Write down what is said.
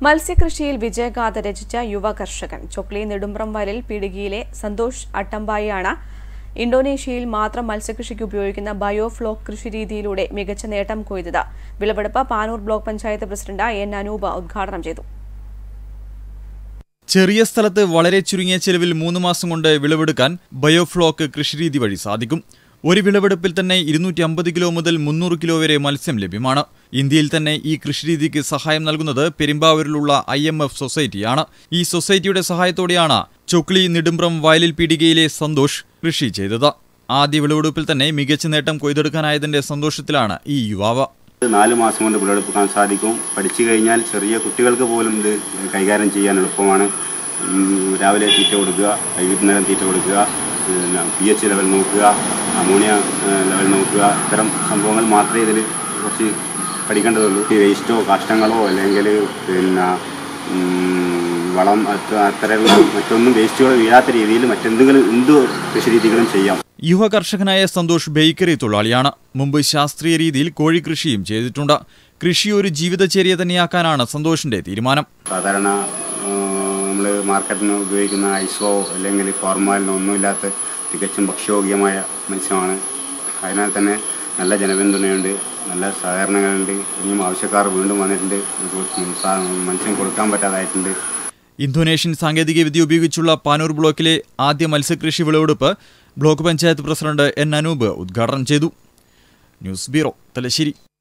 മത്സ്യകൃഷിയിൽ വിജയഗാഥ രചിച്ച യുവ കർഷകൻ ചൊക്ലി നെടുമ്പ്രം വയലിൽ പീടികയിലെ സന്തോഷ് അട്ടമ്പായിയാണ് ഇന്തോനേഷ്യയിൽ മാത്രം മത്സ്യകൃഷിക്ക് ഉപയോഗിക്കുന്ന ബയോഫ്ലോക്ക് കൃഷിരീതിയിലൂടെ മികച്ച നേട്ടം കൊയ്തത് വിളവെടുപ്പ് Panoor block panchayat president N Anupa ഉദ്ഘാടനം ചെയ്തു ചെറിയ സ്ഥലത്ത് വളരെ ചുരുങ്ങിയ ചെലവിൽ മൂന്ന് മാസം കൊണ്ട് വിളവെടുക്കാൻ ബയോഫ്ലോക്ക് കൃഷിരീതി വഴി സാധിക്കും ഒരു വിളവെടുപ്പിൽ തന്നെ ഇരുന്നൂറ്റി അമ്പത് കിലോ മുതൽ മുന്നൂറ് കിലോ വരെ മത്സ്യം ലഭ്യമാണ് ഇന്ത്യയിൽ തന്നെ ഈ കൃഷിരീതിക്ക് സഹായം നൽകുന്നത് പെരുമ്പാവൂരിലുള്ള ഐ എം എഫ് സൊസൈറ്റിയാണ് ഈ സൊസൈറ്റിയുടെ സഹായത്തോടെയാണ് ചൊക്ലി നെടുമ്പ്രം വയലിൽ പീടികയിലെ സന്തോഷ് കൃഷി ചെയ്തത് ആദ്യ വിളവെടുപ്പിൽ തന്നെ മികച്ച നേട്ടം കൊയ്തെടുക്കാനായതിന്റെ സന്തോഷത്തിലാണ് ഈ യുവാവ് നാല് മാസം കൊണ്ട് വിളവെടുക്കാൻ സാധിക്കും പഠിച്ചു കഴിഞ്ഞാൽ ചെറിയ കുട്ടികൾക്ക് പോലും ഇത് കൈകാര്യം ചെയ്യാൻ എളുപ്പമാണ് ഉം, രാവിലെ തീറ്റ കൊടുക്കുക വൈകുന്നേരം തീറ്റ കൊടുക്കുക പിന്നെ പി എച്ച് ലെവൽ നോക്കുക അമോണിയ ഏഹ്, ലെവൽ നോക്കുക ഇത്തരം സംഭവങ്ങൾ മാത്രമേ ഇതിൽ കുറച്ച് പഠിക്കേണ്ടതുള്ളൂ ഈ വേസ്റ്റോ കാഷ്ടങ്ങളോ അല്ലെങ്കിൽ പിന്നെ ഉം, വളം അത്ത- അത്തരമുള്ള മറ്റൊന്നും വേസ്റ്റുകൾ വീഴാത്ത രീതിയിൽ മറ്റെന്തെങ്കിലും എന്ത് കൃഷി രീതികളും ചെയ്യാം യുവ കർഷകനായ സന്തോഷ് ബേക്കറി തൊഴിലാളിയാണ് മുമ്പ് ശാസ്ത്രീയ രീതിയിൽ കോഴിക്കൃഷിയും ചെയ്തിട്ടുണ്ട് കൃഷി ഒരു ജീവിതചര്യ തന്നെയാക്കാനാണ് സന്തോഷിന്റെ തീരുമാനം സാധാരണ നമ്മൾ മാർക്കറ്റിന് ഉപയോഗിക്കുന്ന ഐസോ അല്ലെങ്കിൽ ഫോർമാലിനോ ഒന്നുമില്ലാത്ത തികച്ചും ഭക്ഷ്യയോഗ്യമായ മത്സ്യമാണ് അതിനാൽ തന്നെ നല്ല ജനപിന്തുണയുണ്ട് നല്ല സഹകരണങ്ങളുണ്ട് ഇനിയും ആവശ്യക്കാർ വീണ്ടും വന്നിട്ടുണ്ട് സാ- മത്സ്യം കൊടുക്കാൻ പറ്റാതായിട്ടുണ്ട് ഇന്തോനേഷ്യൻ സാങ്കേതികവിദ്യ ഉപയോഗിച്ചുള്ള പാനൂർ ബ്ലോക്കിലെ ആദ്യ മത്സ്യകൃഷി വിളവെടുപ്പ് block panchayat president N Anoop ഉദ്ഘാടനം ചെയ്തു ന്യൂസ് ബ്യൂറോ തലശ്ശേരി